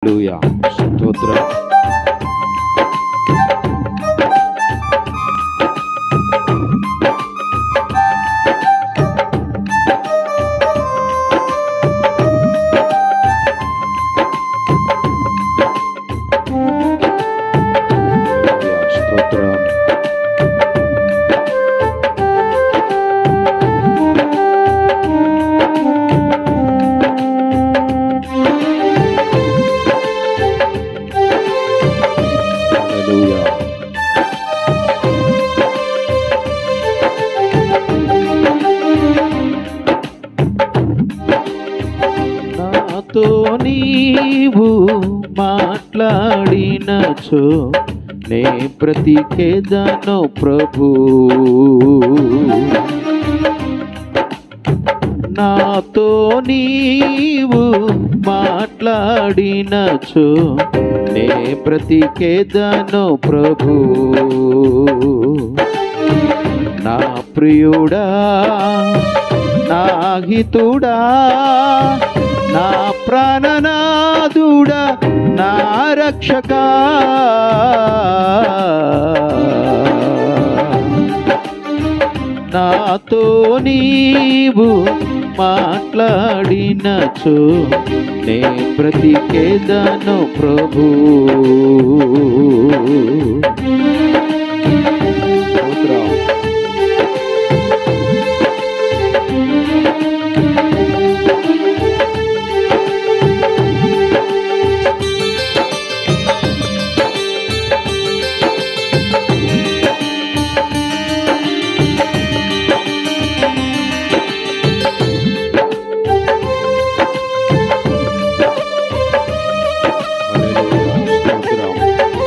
హల్లెలూయా స్తోత్రం హల్లెలూయా స్తోత్రం హల్లెలూయా నాతో నీవు మాట్లాడినచో నే ప్రతికేదను ప్రభు నాతో నీవు మాట్లాడినచో నే ప్రతికేదను ప్రభు నా ప్రియుడా నా హితుడా నా ప్రాణనాథుడా నా రక్షక నాతో నీవు మాట్లాడినచో నే ప్రతికేదను ప్రభు స్తోత్రం. హల్లెలూయా స్తోత్రం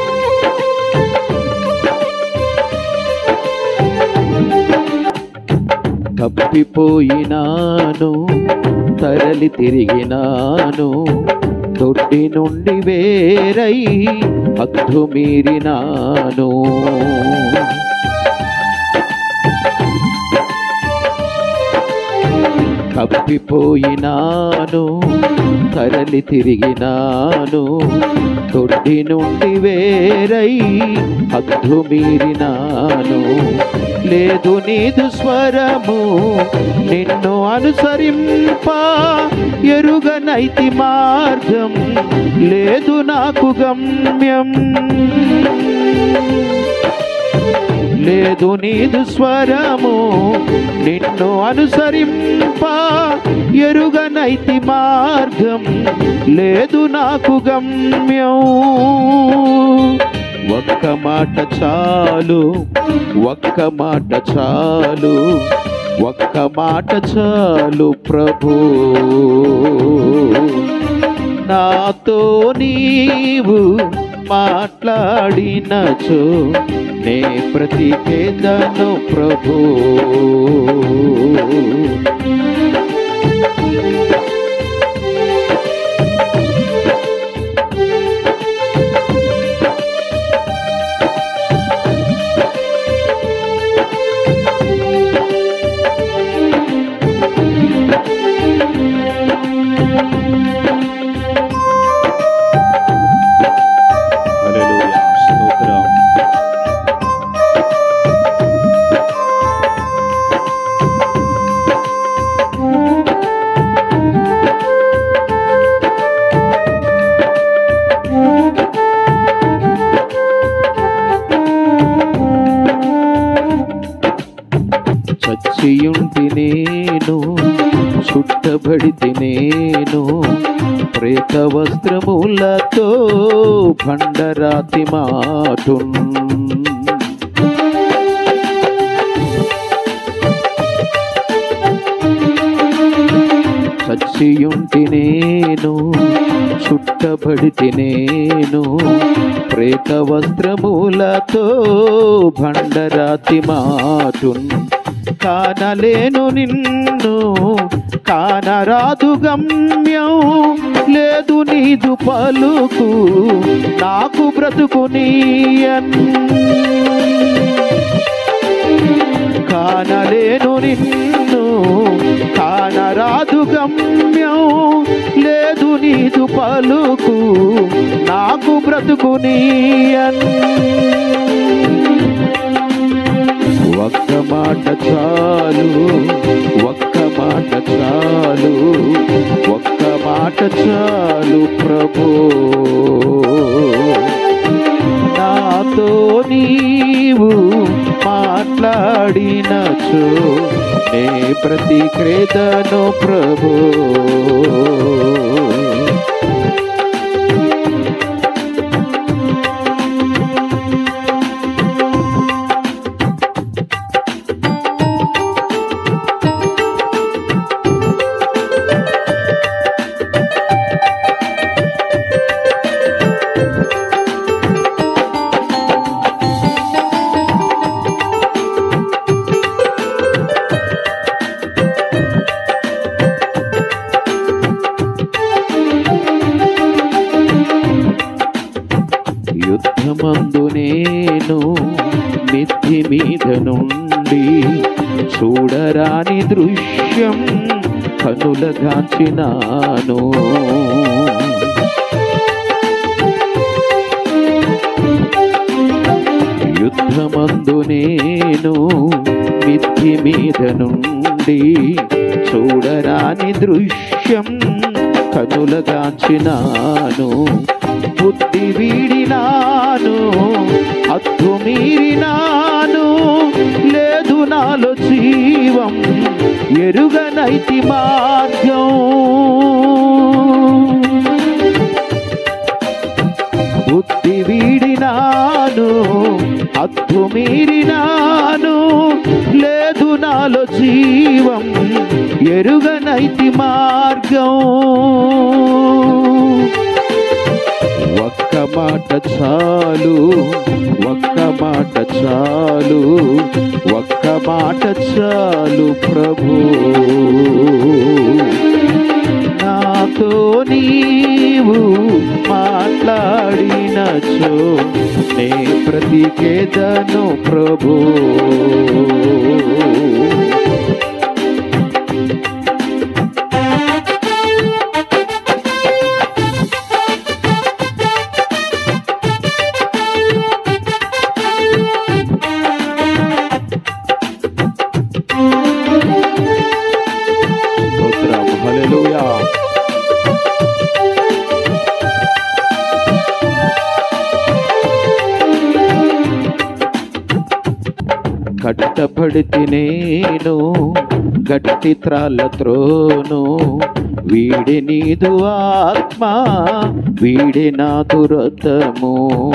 తప్పిపోయినాను తరలి తిరిగినాను తొట్టి నుండి వేరై హద్దు మీరినాను తప్పిపోయినాను తరలి తిరిగినాను తొట్టి నుండి వేరై హద్దు మీరినాను లేదు నీదు స్వరము నిన్ను అనుసరింప ఎరుగనైతి మార్గం లేదు నాకు గమ్యం లేదు నీదు స్వరము నిన్ను అనుసరింప ఎరుగనైతి మార్గం లేదు నాకు గమ్యం ఒక్క మాట చాలు ఒక్క మాట చాలు ఒక్క మాట చాలు ప్రభు నాతో నీవు మాట్లాడినచో నే ప్రతికేదను ప్రభు హల్లెలూయా స్తోత్రం చచ్చియుంటి నేను చుట్టబడితి నేను ప్రేత వస్త్రములతో భండరాతి మాటున్ చచ్చియుంటి నేను చుట్టబడితి నేను ప్రేత వస్త్రములతో భండరాతి మాటున్ కానలేను నిన్ను కానరాదు గమ్యం లేదు నీదు పలుకు నాకు బ్రతుకు నీయన్ కానలేను నిన్ను కానరాదు గమ్యం లేదు నీదు పలుకు నీయన్ ఒక్క మాట చాలు ఒక్క మాట చాలు ఒక్క మాట చాలు ప్రభు నాతో నీవు మాట్లాడినచో నే ప్రతిక్రేతను ప్రభు యుద్ధమందు నేను మిద్ది మీద నుండి చూడరాని దృశ్యం కనులగాంచినాను యుద్ధమందు నేను మిద్ది మీద నుండి చూడరాని దృశ్యం కనులగాంచినాను బుద్ధి వీడినాను అద్దు మీరినాను లేదు నాలో జీవం ఎరుగనైతి మార్గం బుద్ధి వీడినాను అద్దు మీరినాను లేదు నాలో జీవం ఎరుగనైతి మార్గం ఒక్క మాట చాలు ఒక్క మాట చాలు ఒక్క మాట చాలు ప్రభు నాతో నీవు మాట్లాడినచో నే ప్రతికేదను ప్రభు స్తోత్రం హల్లెలూయా కట్టపడితి నేను గట్టి త్రాళ్ళత్రోను వీడి నీదు ఆత్మ వీడి నా దురతము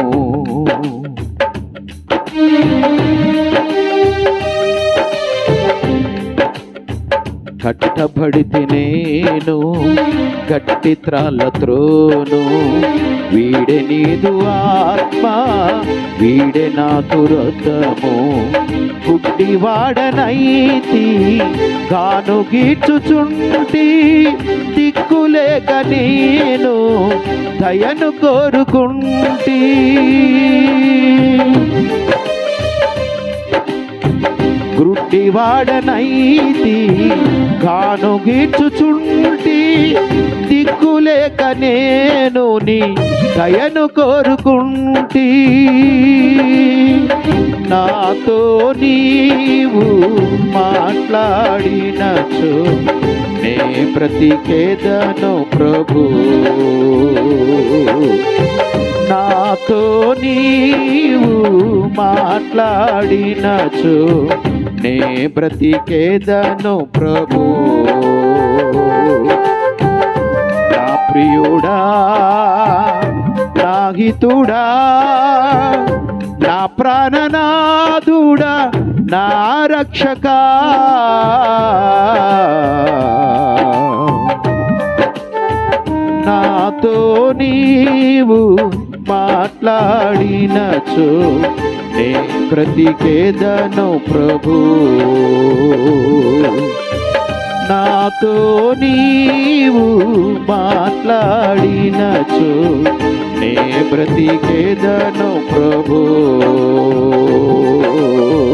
కట్టబడితి నేను గట్టి త్రాళ్ళత్రోను వీడే నీదు ఆత్మ వీడే నా దురతము గుడ్డి వాడనైతి గాను గీచుచుంటి దిక్కులేక నేను దయను కోరుకుంటీ గ్రుడ్డివాడనైతి కాను గీర్చుచుంటి దిక్కులేక నేను నీ దయను కోరుకుంటి నాతో నీవు మాట్లాడినచో నే ప్రతికేదను ప్రభు నాతో నీవు మాట్లాడినచో నే బ్రతికేదను ప్రభు నా ప్రియుడా నా హితుడా నా ప్రాణనాథుడా నా రక్షకా నాతో నీవు మాట్లాడినచో నే ప్రతికేదను ప్రభు నాతో నీవు మాట్లాడినచో నే బ్రతికేదను ప్రభు